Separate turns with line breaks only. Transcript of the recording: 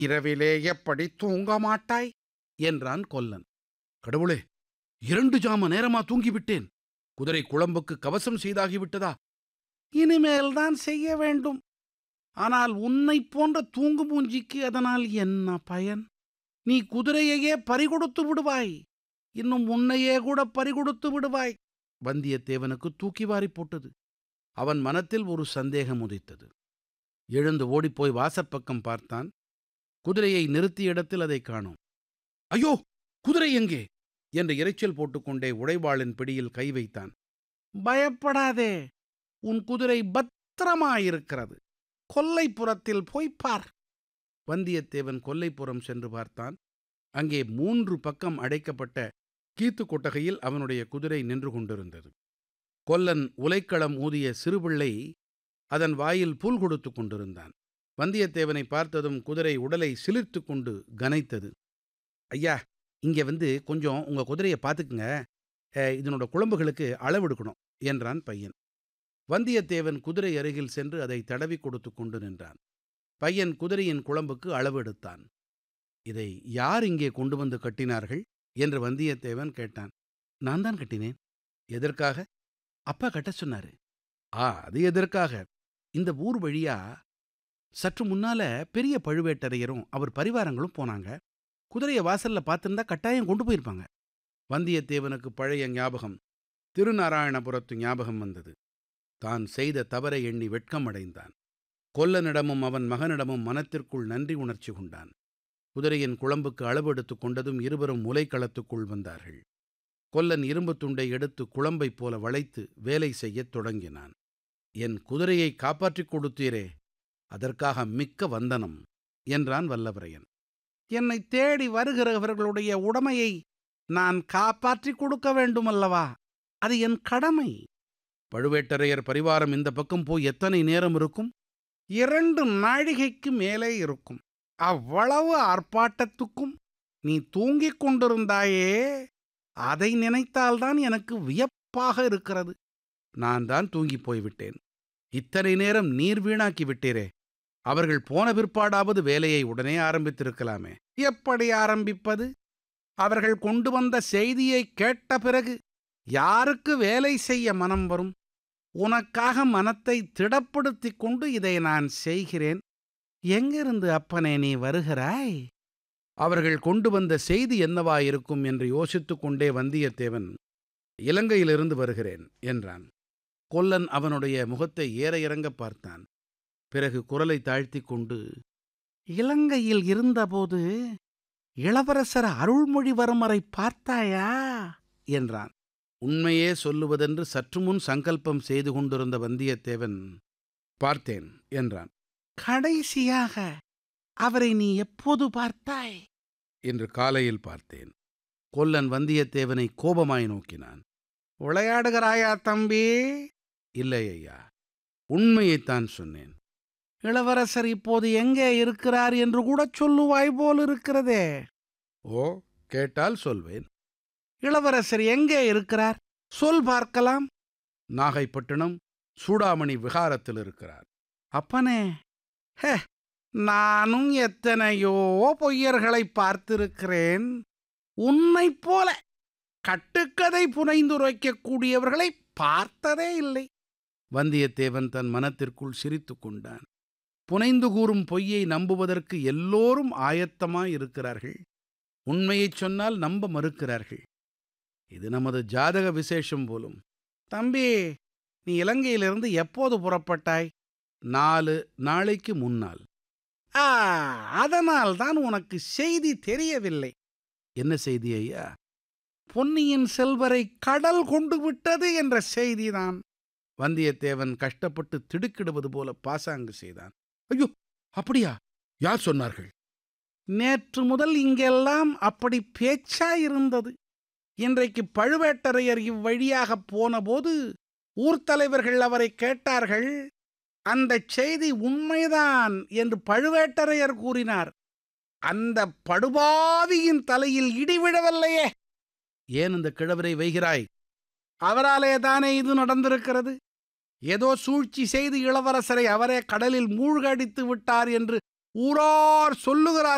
இரவிலே எப்படி தூங்க மாட்டாய் என்றான் கொல்லன் கடவுளே இரண்டு ஜாம நேரமா தூங்கிவிட்டேன் குதிரை குழம்புக்கு கவசம் செய்தாகிவிட்டதா இனிமேல்தான் செய்ய வேண்டும் ஆனால் உன்னைப் போன்ற தூங்கு மூஞ்சிக்கு அதனால் என்ன பயன் நீ குதிரையையே பறிகொடுத்து விடுவாய் இன்னும் உன்னையே கூட பறிகொடுத்து விடுவாய் வந்தியத்தேவனுக்கு தூக்கி வாரி போட்டது அவன் மனத்தில் ஒரு சந்தேகம் உதித்தது எழுந்து ஓடிப்போய் வாசற்பக்கம் பார்த்தான் குதிரையை நிறுத்திய இடத்தில் அதை காணோம் ஐயோ குதிரை எங்கே என்று இரைச்சல் போட்டுக்கொண்டே உடைவாளின் பிடியில் கை வைத்தான் பயப்படாதே உன் குதிரை பத்திரமாயிருக்கிறது கொல்லைப்புறத்தில் போய் பார் வந்தியத்தேவன் கொல்லைப்புறம் சென்று பார்த்தான் அங்கே மூன்று பக்கம் அடைக்கப்பட்ட கீத்து கொட்டகையில் அவனுடைய குதிரை நின்று கொண்டிருந்தது கொல்லன் உலைக்களம் ஊதிய சிறுபிள்ளை அதன் வாயில் புல் கொடுத்து கொண்டிருந்தான் வந்தியத்தேவனை பார்த்ததும் குதிரை உடலை சிலிர்த்து கொண்டு கனைத்தது ஐயா இங்கே வந்து கொஞ்சம் உங்க குதிரையை பார்த்துக்குங்க அஹ், இதனோட குழம்புகளுக்கு அளவெடுக்கணும் என்றான் பையன் வந்தியத்தேவன் குதிரை அருகில் சென்று அதை தடவி கொடுத்து கொண்டு நின்றான் பையன் குதிரையின் குழம்புக்கு அளவெடுத்தான் இதை யார் இங்கே கொண்டு வந்து கட்டினார்கள் என்று வந்தியத்தேவன் கேட்டான் நான் தான் கட்டினேன் எதற்காக அப்பா கட்ட சொன்னாரு ஆ அது எதற்காக இந்த ஊர் வழியா சற்று முன்னால பெரிய பழுவேட்டரையரும் அவர் பரிவாரங்களும் போனாங்க குதிரையை வாசல்ல பார்த்திருந்தா கட்டாயம் கொண்டு போயிருப்பாங்க வந்தியத்தேவனுக்கு பழைய ஞாபகம் திருநாராயணபுரத்து ஞாபகம் வந்தது தான் செய்த தவறை எண்ணி வெட்கம் அடைந்தான் கொல்லனிடமும் அவன் மகனிடமும் மனத்திற்குள் நன்றி உணர்ச்சி கொண்டான் குதிரையின் குழம்புக்கு அளவெடுத்துக் கொண்டதும் இருவரும் முலைக்களத்துக்குள் வந்தார்கள் கொல்லன் இரும்புத் துண்டை எடுத்து குழம்பைப் போல வளைத்து வேலை செய்யத் தொடங்கினான் என் குதிரையை காப்பாற்றிக் கொடுத்தீரே அதற்காக மிக்க வந்தனம் என்றான் வல்லவரையன் என்னை தேடி வருகிறவர்களுடைய உடமையை நான் காப்பாற்றிக் கொடுக்க வேண்டுமல்லவா அது என் கடமை பழுவேட்டரையர் பரிவாரம் இந்த பக்கம் போய் எத்தனை நேரம் இருக்கும் இரண்டு நாழிகைக்கு மேலே இருக்கும் அவ்வளவு ஆர்ப்பாட்டத்துக்கும் நீ தூங்கிக் கொண்டிருந்தாயே அதை நினைத்தால்தான் எனக்கு வியப்பாக இருக்கிறது நான் தான் தூங்கிப் போய்விட்டேன் இத்தனை நேரம் நீர் வீணாக்கி விட்டீரே அவர்கள் போன பிற்பாடாவது வேலையை உடனே ஆரம்பித்திருக்கலாமே எப்படி ஆரம்பிப்பது அவர்கள் கொண்டு வந்த செய்தியை கேட்ட பிறகு யாருக்கு வேலை செய்ய மனம் வரும் உனக்காக மனத்தை திடப்படுத்திக் கொண்டு இதை நான் செய்கிறேன் எங்கிருந்து அப்பனே நீ வருகிறாய் அவர்கள் கொண்டு வந்த செய்தி என்னவாயிருக்கும் என்று யோசித்துக் கொண்டே வந்தியத்தேவன் இலங்கையிலிருந்து வருகிறேன் என்றான் கொல்லன் அவனுடைய முகத்தை ஏற இறங்க பார்த்தான் பிறகு குரலை தாழ்த்திக் கொண்டு இலங்கையில் இருந்தபோது இளவரசர் அருள்மொழிவர்மரை பார்த்தாயா என்றான் உண்மையே சொல்லுவதென்று சற்று முன் சங்கல்பம் செய்து கொண்டிருந்த வந்தியத்தேவன் பார்த்தேன் என்றான் கடைசியாக அவரை நீ எப்போது பார்த்தாய் இன்று காலையில் பார்த்தேன் கொல்லன் வந்தியத்தேவனை கோபமாய் நோக்கினான் விளையாடுகிறாயா தம்பி இல்லை ஐயா உண்மையைத்தான் சொன்னேன் இளவரசர் இப்போது எங்கே இருக்கிறார் என்று கூட சொல்லுவாய் போல் இருக்கிறதே ஓ கேட்டால் சொல்வேன் இளவரசர் எங்கே இருக்கிறார் சொல் பார்க்கலாம் நாகைப்பட்டினம் சூடாமணி விகாரத்தில் இருக்கிறார் அப்பனே ஹே நானும் எத்தனையோ பொய்யர்களை பார்த்திருக்கிறேன் உன்னைப் போல கட்டுக்கதை புனைந்துரைக்கக்கூடியவர்களை பார்த்ததே இல்லை வந்தியத்தேவன் தன் மனத்திற்குள் சிரித்துக் கொண்டான் புனைந்து கூறும் பொய்யை நம்புவதற்கு எல்லோரும் ஆயத்தமாயிருக்கிறார்கள் உண்மையைச் சொன்னால் நம்ப மறுக்கிறார்கள் இது நமது ஜாதக விசேஷம் போலும் தம்பி நீ இலங்கையிலிருந்து எப்போது புறப்பட்டாய் நாலு நாளைக்கு முன்னால் ஆ அதனால் தான் உனக்கு செய்தி தெரியவில்லை என்ன செய்தி ஐயா பொன்னியின் செல்வரை கடல் கொண்டு விட்டது என்ற செய்திதான் வந்தியத்தேவன் கஷ்டப்பட்டு திடுக்கிடுவது போல பாசாங்கு செய்தான் ஐயோ அப்படியா யார் சொன்னார்கள் நேற்று முதல் இங்கெல்லாம் அப்படி பேச்சாயிருந்தது இன்றைக்கு பழுவேட்டரையர் இவ்வழியாக போனபோது ஊர்த் தலைவர்கள் அவரை கேட்டார்கள் அந்த செய்தி உண்மைதான் என்று பழுவேட்டரையர் கூறினார் அந்த படுபாவியின் தலையில் இடி விழவில்லையே ஏன் இந்த கிழவரை வைகிறாய் அவராலே தானே இது நடந்திருக்கிறது ஏதோ சூழ்ச்சி செய்து இளவரசரை அவரே கடலில் மூழ்கடித்து விட்டார் என்று ஊரார் சொல்லுகிறார்